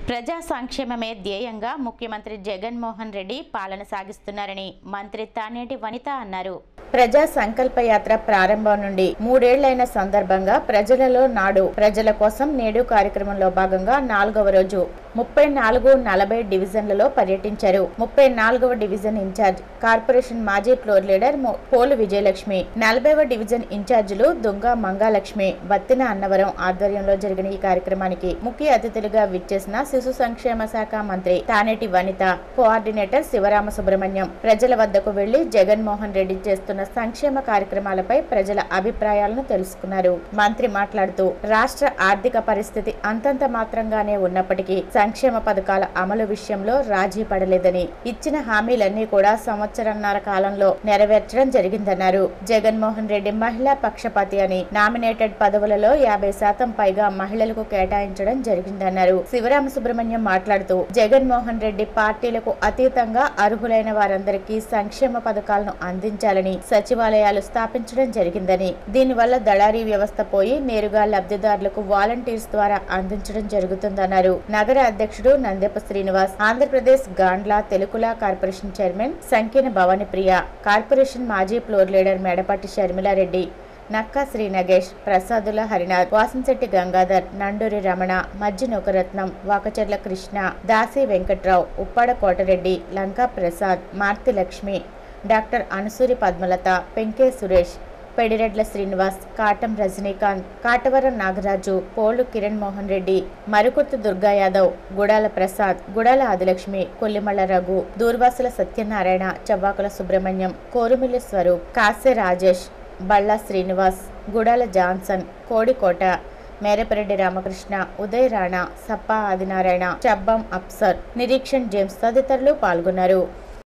ప్రజా సంక్షేమమే ధ్యేయంగా ముఖ్యమంత్రి జగన్మోహన్ రెడ్డి పాలన సాగిస్తున్నారని మంత్రి తానేటి వనిత అన్నారు ప్రజా సంకల్ప యాత్ర ప్రారంభం నుండి మూడేళ్లైన సందర్భంగా ప్రజలలో నాడు ప్రజల కోసం నేడు కార్యక్రమంలో భాగంగా నాలుగవ రోజు ముప్పై నాలుగు నలభై డివిజన్లలో పర్యటించారు ముప్పై నాలుగవ డివిజన్ ఇన్ఛార్జ్ కార్పొరేషన్ మాజీ ఫ్లోర్ లీడర్ మో- పోలు విజయలక్ష్మి నలభైవ డివిజన్ ఇన్ఛార్జీలు దుంగ మంగాలక్ష్మి బత్తిన అన్నవరం ఆధ్వర్యంలో జరిగిన ఈ కార్యక్రమానికి ముఖ్య అతిథులుగా విచ్చేసిన శిశు సంక్షేమ శాఖ మంత్రి తానేటి వనిత కోఆర్డినేటర్ శివరామ సుబ్రహ్మణ్యం ప్రజల వద్దకు వెళ్లి జగన్మోహన్ రెడ్డి చేస్తున్న సంక్షేమ కార్యక్రమాలపై ప్రజల అభిప్రాయాలను తెలుసుకున్నారు మంత్రి మాట్లాడుతూ రాష్ట్ర ఆర్థిక పరిస్థితి అంతంత మాత్రంగానే ఉన్నప్పటికీ సంక్షేమ పథకాల అమలు విషయంలో రాజీ పడలేదని ఇచ్చిన హామీలన్నీ కూడా సంవత్సరన్నర కాలంలో నెరవేర్చడం జరిగిందన్నారు జగన్మోహన్ రెడ్డి మహిళా పక్షపాతి అని నామినేటెడ్ పదవులలో యాభై శాతం పైగా మహిళలకు కేటాయించడం జరిగిందన్నారు శివరామ సుబ్రహ్మణ్యం మాట్లాడుతూ జగన్మోహన్ రెడ్డి పార్టీలకు అతీతంగా అర్హులైన వారందరికీ సంక్షేమ పథకాలను అందించాలని సచివాలయాలు స్థాపించడం జరిగిందని దీనివల్ల దళారీ వ్యవస్థ పోయి నేరుగా లబ్ధిదారులకు వాలంటీర్స్ ద్వారా అందించడం జరుగుతుందన్నారు నగర అధ్యక్షుడు నందెప శ్రీనివాస్ ఆంధ్రప్రదేశ్ గాండ్ల తెలుగుల corporation chairman Sankina Bhavani Priya corporation మాజీ floor leader Medapati Sharmila Reddy Nakka Sri Nagesh Prasadula Harinath Vasamsetti Gangadhar Nanduri Ramana Majji Nokaratnam Vakacharla Krishna Dasi Venkatrao Uppada Kotareddy Lanka Prasad Marthi Lakshmi doctor Anusuri Padmalatha Penke Suresh Pedireddla Srinivas Katam Rajinikanth Katavaram Nagaraju Polu Kiran Mohan Reddy Marukurthi Durga Yadav Gudala Prasad Gudala Adilakshmi Kollimalla Raghu Durvasula Satyanarayana Chavvakula Subrahmanyam Korumilli Swaroop Kase Rajesh Balla Srinivas Gudala Johnson Kodikota Merapareddy Ramakrishna Uday Rana Sappa Adinarayana Chabbam Afsar Nireekshan James తదితరులు పాల్గొన్నారు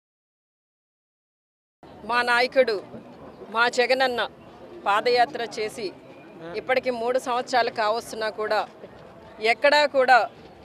మా నాయకుడు మా జగనన్న పాదయాత్ర చేసి ఇప్పటికి మూడు సంవత్సరాలు కావస్తున్నా కూడా ఎక్కడా కూడా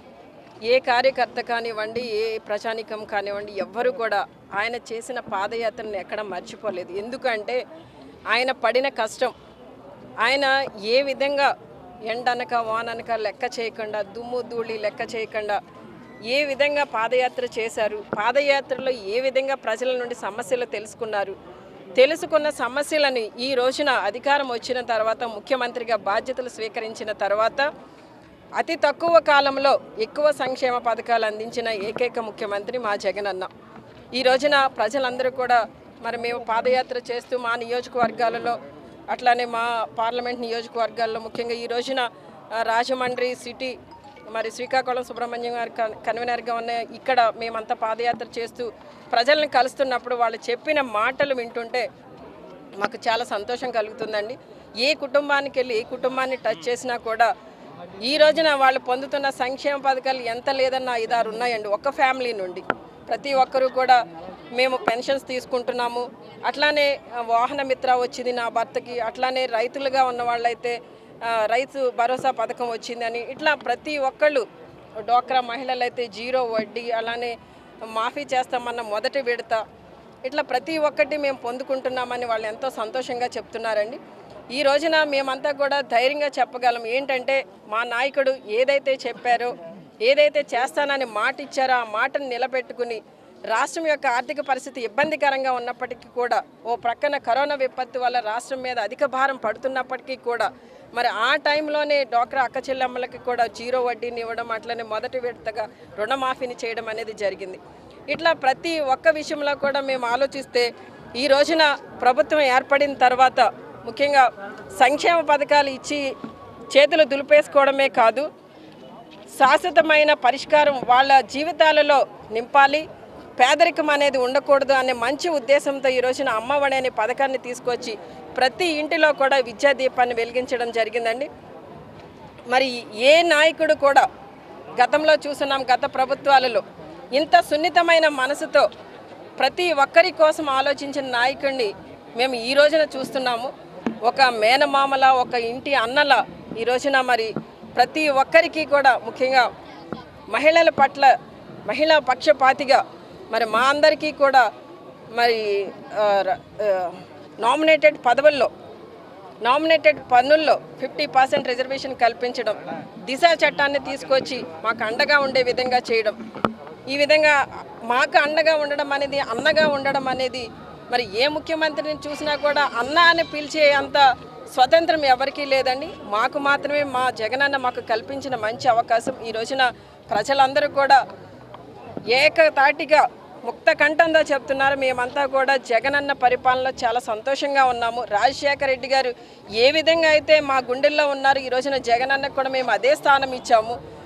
ఏ కార్యకర్త కానివ్వండి ఏ ప్రజానికం కానివ్వండి ఎవ్వరు కూడా ఆయన చేసిన పాదయాత్రను ఎక్కడ మర్చిపోలేదు ఎందుకంటే ఆయన పడిన కష్టం ఆయన ఏ విధంగా ఎండనక వాననక లెక్క చేయకుండా దుమ్ము ధూళి లెక్క చేయకుండా ఏ విధంగా పాదయాత్ర చేశారు పాదయాత్రలో ఏ విధంగా ప్రజల నుండి సమస్యలు తెలుసుకున్నారు తెలుసుకున్న సమస్యలను ఈ రోజున అధికారం వచ్చిన తర్వాత ముఖ్యమంత్రిగా బాధ్యతలు స్వీకరించిన తర్వాత అతి తక్కువ కాలంలో ఎక్కువ సంక్షేమ పథకాలు అందించిన ఏకైక ముఖ్యమంత్రి మా జగనన్న ఈ రోజున ప్రజలందరూ కూడా మరి మేము పాదయాత్ర చేస్తూ మా నియోజకవర్గాలలో అట్లానే మా పార్లమెంట్ నియోజకవర్గాల్లో ముఖ్యంగా ఈ రోజున ఆ, రాజమండ్రి సిటీ మరి శ్రీకాకుళం సుబ్రహ్మణ్యం గారి కన్- కన్వీనర్గా ఉన్న ఇక్కడ మేమంతా పాదయాత్ర చేస్తూ ప్రజల్ని కలుస్తున్నప్పుడు వాళ్ళు చెప్పిన మాటలు వింటుంటే మాకు చాలా సంతోషం కలుగుతుందండి ఏ కుటుంబానికి వెళ్ళి ఏ కుటుంబాన్ని టచ్ చేసినా కూడా ఈ రోజున వాళ్ళు పొందుతున్న సంక్షేమ పథకాలు ఎంత లేదన్నా ఐదారు ఉన్నాయండి ఒక ఫ్యామిలీ నుండి ప్రతి ఒక్కరూ కూడా మేము పెన్షన్స్ తీసుకుంటున్నాము అట్లానే ఆ, వాహన మిత్ర వచ్చింది నా భర్తకి అట్లానే రైతులుగా ఉన్న వాళ్ళైతే ఆ, రైతు భరోసా పథకం వచ్చిందని ఇట్లా ప్రతి ఒక్కళ్ళు డోక్రా మహిళలైతే జీరో వడ్డీ అలానే మాఫీ చేస్తామన్న మొదటి విడత ఇట్లా ప్రతి ఒక్కటి మేము పొందుకుంటున్నామని వాళ్ళు ఎంతో సంతోషంగా చెప్తున్నారండి ఈ రోజున మేమంతా కూడా ధైర్యంగా చెప్పగలం ఏంటంటే మా నాయకుడు ఏదైతే చెప్పారో ఏదైతే చేస్తానని మాట ఇచ్చారో ఆ మాటను నిలబెట్టుకుని రాష్ట్రం యొక్క ఆర్థిక పరిస్థితి ఇబ్బందికరంగా ఉన్నప్పటికీ కూడా ఓ ప్రక్కన కరోనా విపత్తు వల్ల రాష్ట్రం మీద అధిక భారం పడుతున్నప్పటికీ కూడా మరి ఆ టైంలోనే డాక్టర్ అక్క చెల్లెమ్మలకి కూడా జీరో వడ్డీని ఇవ్వడం అట్లనే మొదటి విడతగా రుణమాఫీని చేయడం అనేది జరిగింది ఇట్లా ప్రతి ఒక్క విషయంలో కూడా మేము ఆలోచిస్తే ఈ రోజున ప్రభుత్వం ఏర్పడిన తర్వాత ముఖ్యంగా సంక్షేమ పథకాలు ఇచ్చి చేతులు దులిపేసుకోవడమే కాదు శాశ్వతమైన పరిష్కారం వాళ్ళ జీవితాలలో నింపాలి పేదరికం అనేది ఉండకూడదు అనే మంచి ఉద్దేశంతో ఈ రోజున అమ్మఒడి అనే పథకాన్ని తీసుకొచ్చి ప్రతి ఇంటిలో కూడా విద్యా దీపాన్ని వెలిగించడం జరిగిందండి మరి ఏ నాయకుడు కూడా గతంలో చూస్తున్నాం గత ప్రభుత్వాలలో ఇంత సున్నితమైన మనసుతో ప్రతి ఒక్కరి కోసం ఆలోచించిన నాయకుడిని మేము ఈ రోజున చూస్తున్నాము ఒక మేనమామల ఒక ఇంటి అన్నల ఈ రోజున మరి ప్రతి ఒక్కరికి కూడా ముఖ్యంగా మహిళల పట్ల మహిళా పక్షపాతిగా మరి మా అందరికీ కూడా మరి నామినేటెడ్ పదవుల్లో నామినేటెడ్ పన్నుల్లో ఫిఫ్టీ పర్సెంట్ రిజర్వేషన్ కల్పించడం దిశ చట్టాన్ని తీసుకొచ్చి మాకు అండగా ఉండే విధంగా చేయడం ఈ విధంగా మాకు అండగా ఉండడం అనేది అన్నగా ఉండడం అనేది మరి ఏ ముఖ్యమంత్రిని చూసినా కూడా అన్న అని పిలిచే అంత స్వతంత్రం ఎవరికీ లేదండి మాకు మాత్రమే మా జగనన్న మాకు కల్పించిన మంచి అవకాశం ఈ రోజున ప్రజలందరూ కూడా ఏకతాటిగా ముక్త కంఠంగా చెప్తున్నారు మేమంతా కూడా జగనన్న పరిపాలనలో చాలా సంతోషంగా ఉన్నాము రాజశేఖర రెడ్డి గారు ఏ విధంగా అయితే మా గుండెల్లో ఉన్నారు ఈ రోజున జగనన్నకు కూడా మేము అదే స్థానం ఇచ్చాము